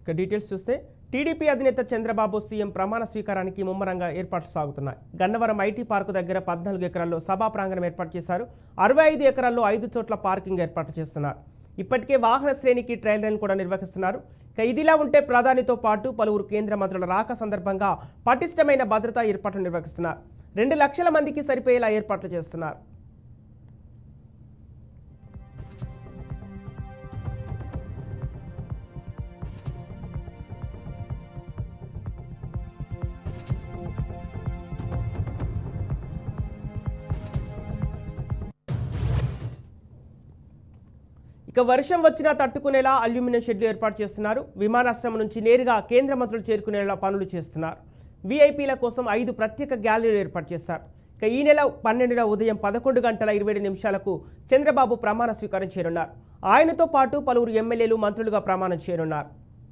ఇక డీటెయిల్స్ చూస్తే టీడీపీ అధినేత చంద్రబాబు సీఎం ప్రమాణ స్వీకారానికి ముమ్మరంగా ఏర్పాట్లు సాగుతున్నాయి గన్నవరం ఐటీ పార్కు దగ్గర పద్నాలుగు ఎకరాల్లో సభా ప్రాంగణం ఏర్పాటు చేశారు అరవై ఐదు ఎకరాల్లో ఐదు చోట్ల పార్కింగ్ ఏర్పాటు చేస్తున్నారు ఇప్పటికే వాహన శ్రేణికి ట్రయల్ రన్ కూడా నిర్వహిస్తున్నారు ఇక ఇదిలా ఉంటే ప్రధానితో పాటు పలువురు కేంద్ర మంత్రుల రాక సందర్భంగా పటిష్టమైన భద్రతా ఏర్పాట్లు నిర్వహిస్తున్నారు రెండు లక్షల మందికి సరిపోయేలా ఏర్పాట్లు చేస్తున్నారు ఇక వర్షం వచ్చినా తట్టుకునేలా అల్యూమినియం షెడ్లు ఏర్పాటు చేస్తున్నారు విమానాశ్రయం నుంచి నేరుగా కేంద్ర మంత్రులు చేరుకునేలా పనులు చేస్తున్నారు వీఐపీల కోసం ఐదు ప్రత్యేక గ్యాలరీలు ఏర్పాటు చేశారు ఇక ఈ నెల పన్నెండున ఉదయం పదకొండు గంటల ఇరవై ఏడు నిమిషాలకు చంద్రబాబు ప్రమాణ స్వీకారం చేయనున్నారు ఆయనతో పాటు పలువురు ఎమ్మెల్యేలు మంత్రులుగా ప్రమాణం చేయనున్నారు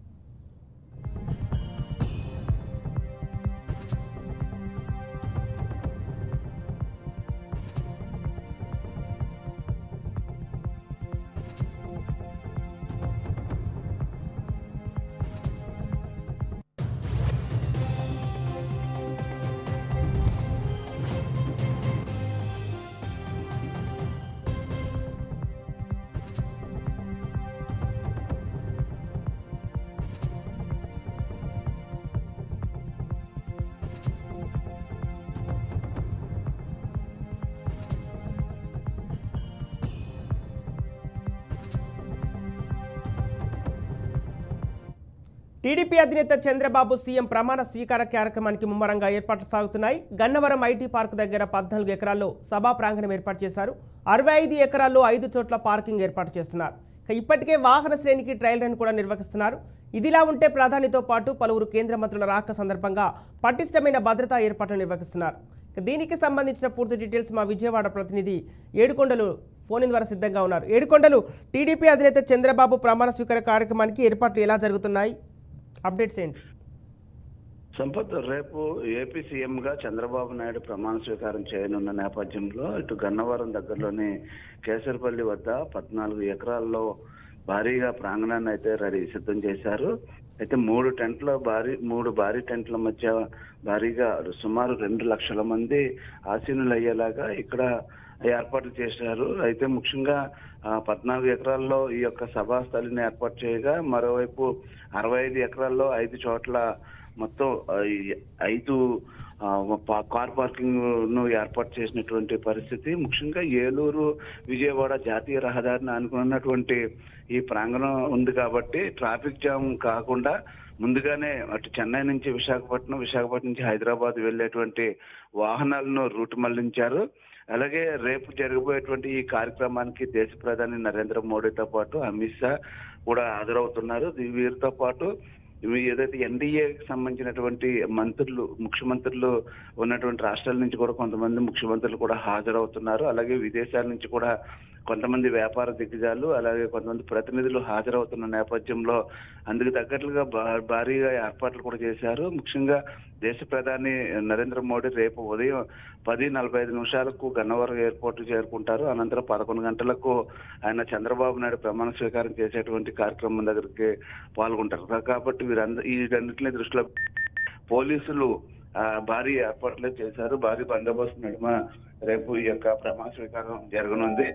టీడీపీ అధినేత చంద్రబాబు సీఎం ప్రమాణ స్వీకార కార్యక్రమానికి ముమ్మరంగా ఏర్పాట్లు సాగుతున్నాయి గన్నవరం ఐటీ పార్క్ దగ్గర పద్నాలుగు ఎకరాల్లో సభా ప్రాంగణం ఏర్పాటు చేశారు అరవై ఐదు ఎకరాల్లో ఐదు చోట్ల పార్కింగ్ ఏర్పాటు చేస్తున్నారు ఇక ఇప్పటికే వాహన శ్రేణికి ట్రయల్ రన్ కూడా నిర్వహిస్తున్నారు ఇదిలా ఉంటే ప్రధానితో పాటు పలువురు కేంద్ర మంత్రుల రాక సందర్భంగా పటిష్టమైన భద్రతా ఏర్పాట్లు నిర్వహిస్తున్నారు ఇక దీనికి సంబంధించిన పూర్తి డీటెయిల్స్ మా విజయవాడ ప్రతినిధి ఏడుకొండలు ఫోన్ ఇన్ ద్వారా సిద్ధంగా ఉన్నారు ఏడుకొండలు టీడీపీ అధినేత చంద్రబాబు ప్రమాణ స్వీకార కార్యక్రమానికి ఏర్పాట్లు ఎలా జరుగుతున్నాయి అప్డేట్స్ ఏంటి సంపత్ రేపు ఏపీ సీఎం గా చంద్రబాబు నాయుడు ప్రమాణ స్వీకారం చేయనున్న నేపథ్యంలో ఇటు గన్నవరం దగ్గరలోని కేసరపల్లి వద్ద పద్నాలుగు ఎకరాల్లో భారీగా ప్రాంగణాన్ని అయితే రెడీ సిద్ధం చేశారు అయితే మూడు టెంట్ల భారీ మూడు భారీ టెంట్ల మధ్య భారీగా సుమారు రెండు లక్షల మంది ఆసీనులు అయ్యేలాగా ఇక్కడ ఏర్పాట్లు చేశారు అయితే ముఖ్యంగా ఆ, పద్నాలుగు ఎకరాల్లో ఈ యొక్క సభా స్థలిని ఏర్పాటు చేయగా మరోవైపు అరవై ఐదు ఎకరాల్లో ఐదు చోట్ల మొత్తం ఆ, ఈ ఐదు ఆ, పా- కార్ పార్కింగ్ ను ఏర్పాటు చేసినటువంటి పరిస్థితి ముఖ్యంగా ఏలూరు విజయవాడ జాతీయ రహదారిని అనుకున్నటువంటి ఈ ప్రాంగణం ఉంది కాబట్టి ట్రాఫిక్ జామ్ కాకుండా ముందుగానే అటు చెన్నై నుంచి విశాఖపట్నం విశాఖపట్నం నుంచి హైదరాబాద్ వెళ్ళేటువంటి వాహనాలను రూట్ మళ్లించారు అలాగే రేపు జరగబోయేటువంటి ఈ కార్యక్రమానికి దేశ ప్రధాని నరేంద్ర మోడీతో పాటు అమిత్ షా కూడా హాజరవుతున్నారు దీ- వీరితో పాటు ఇవి ఏదైతే ఎన్డీఏకి సంబంధించినటువంటి మంత్రులు ముఖ్యమంత్రులు ఉన్నటువంటి రాష్ట్రాల నుంచి కూడా కొంతమంది ముఖ్యమంత్రులు కూడా హాజరవుతున్నారు అలాగే విదేశాల నుంచి కూడా కొంతమంది వ్యాపార దిగ్గజాలు అలాగే కొంతమంది ప్రతినిధులు హాజరవుతున్న నేపథ్యంలో అందుకు తగ్గట్లుగా భా- భారీగా ఏర్పాట్లు కూడా చేశారు ముఖ్యంగా దేశ ప్రధాని నరేంద్ర మోడీ రేపు ఉదయం పది నలభై ఐదు నిమిషాలకు గన్నవరం ఎయిర్పోర్ట్ చేరుకుంటారు అనంతరం పదకొండు గంటలకు ఆయన చంద్రబాబు నాయుడు ప్రమాణ స్వీకారం చేసేటువంటి కార్యక్రమం దగ్గరికి పాల్గొంటారు కా- కాబట్టి వీరందరూ వీటన్నిటిని దృష్టిలో పోలీసులు ఆ, భారీ ఏర్పాట్లు చేశారు భారీ బందోబస్తు నడుమ రేపు ఈ యొక్క ప్రమాణ స్వీకారం జరగనుంది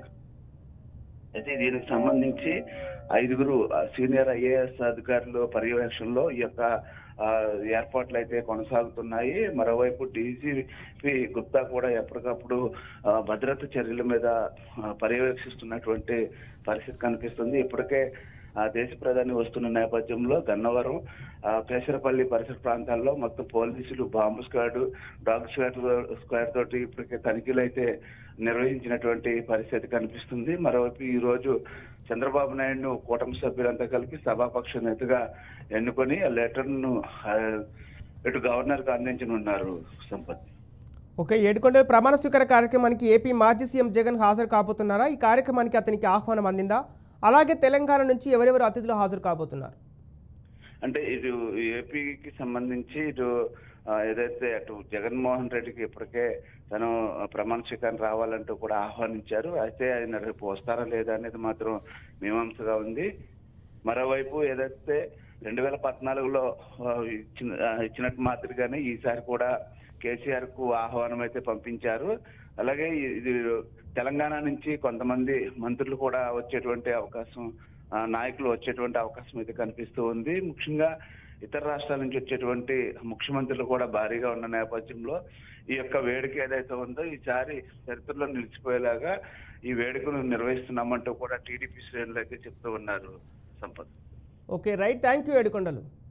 అయితే దీనికి సంబంధించి ఐదుగురు ఆ, సీనియర్ ఐఏఎస్ అధికారులు పర్యవేక్షణలో ఈ యొక్క ఆ, ఏర్పాట్లు అయితే కొనసాగుతున్నాయి మరోవైపు డీజీపీ గుప్తా కూడా ఎప్పటికప్పుడు ఆ, భద్రత చర్యల మీద ఆ, పర్యవేక్షిస్తున్నటువంటి పరిస్థితి కనిపిస్తుంది ఇప్పటికే ఆ దేశ ప్రధాని వస్తున్న నేపథ్యంలో గన్నవరం ఆ, కేసరపల్లి పరిసర ప్రాంతాల్లో మొత్తం పోలీసులు bomb squad dog squad squad తోటి ఇప్పటికే తనిఖీలు అయితే నిర్వహించినటువంటి పరిస్థితి కనిపిస్తుంది మరోవైపు ఈ రోజు చంద్రబాబు నాయుడును కూటమి సభ్యులంతా కలిపి సభాపక్ష నేతగా ఎన్నుకొని ఆ లెటర్ను ఆ, ఇటు గవర్నర్కు అందించనున్నారు సంపత్ ఓకే ఏడుకొండ ప్రమాణ స్వీకార కార్యక్రమానికి ఏపీ మాజీ సీఎం జగన్ హాజరు కాబోతున్నారా ఈ కార్యక్రమానికి అతనికి ఆహ్వానం అందిందా అలాగే తెలంగాణ నుంచి ఎవరెవరు అతిథులు హాజరు కాబోతున్నారు అంటే ఇటు ఏపీకి సంబంధించి ఇటు ఆ, ఏదైతే అటు జగన్మోహన్ రెడ్డికి ఇప్పటికే తను ప్రమాణ స్వీకారం రావాలంటూ కూడా ఆహ్వానించారు అయితే ఆయన రేపు వస్తారా లేదా అనేది మాత్రం మీమాంసగా ఉంది మరోవైపు ఏదైతే రెండు వేల పద్నాలుగులో ఆ, ఇచ్చిన ఆ, ఇచ్చినట్టు మాదిరిగానే ఈసారి కూడా కేసీఆర్ కు ఆహ్వానం అయితే పంపించారు అలాగే ఇ- ఇది తెలంగాణ నుంచి కొంతమంది మంత్రులు కూడా వచ్చేటువంటి అవకాశం ఆ, నాయకులు వచ్చేటువంటి అవకాశం అయితే కనిపిస్తూ ఉంది ముఖ్యంగా ఇతర రాష్ట్రాల నుంచి వచ్చేటువంటి ముఖ్యమంత్రులు కూడా భారీగా ఉన్న నేపథ్యంలో ఈ యొక్క వేడుక ఏదైతే ఉందో ఈసారి చరిత్రలో నిలిచిపోయేలాగా ఈ వేడుకను నిర్వహిస్తున్నామంటూ కూడా టీడీపీ శ్రేణులు అయితే చెప్తూ ఉన్నారు Sampath okay right thank you Yedukondalu